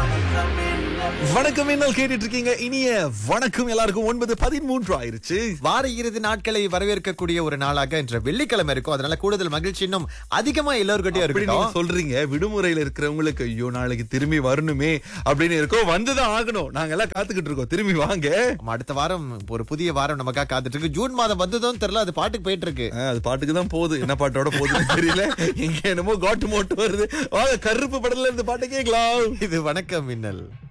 வணக்கம் என்ன கேட்டுட்டு இருக்கீங்க இனிய வணக்கம் எல்லாருக்கும் ஒன்பது பதிமூன்று ஆயிருச்சு வார இறுதி நாட்களை வரவேற்கக்கூடிய ஒரு நாளாக இன்று வெள்ளிக்கிழமை இருக்கும் அதனால கூடுதல் மகிழ்ச்சி இன்னும் அதிகமா எல்லோருக்கிட்டையும் அப்படி நீங்க இருக்கட்டும் சொல்றீங்க விடுமுறையில இருக்கிறவங்களுக்கு ஐயோ நாளைக்கு திரும்பி வரணுமே அப்படின்னு இருக்கோம் வந்துதான் ஆகணும் நாங்க எல்லாம் காத்துக்கிட்டு இருக்கோம் திரும்பி வாங்க ஆமா, அடுத்த வாரம் ஒரு புதிய வாரம் நமக்காக காத்துட்டு இருக்கு ஜூன் மாதம் வந்ததும் தெரியல அது பாட்டுக்கு போயிட்டு இருக்கு ஆ, அது பாட்டுக்கு தான் போகுது என்ன பாட்டோட போகுதுன்னு தெரியல இங்க என்னமோ காட்டு மோட்டு வருது வாங்க கருப்பு படத்துல இருந்து பாட்டு கேட்கலாம் இது வணக்கம் மின்னல்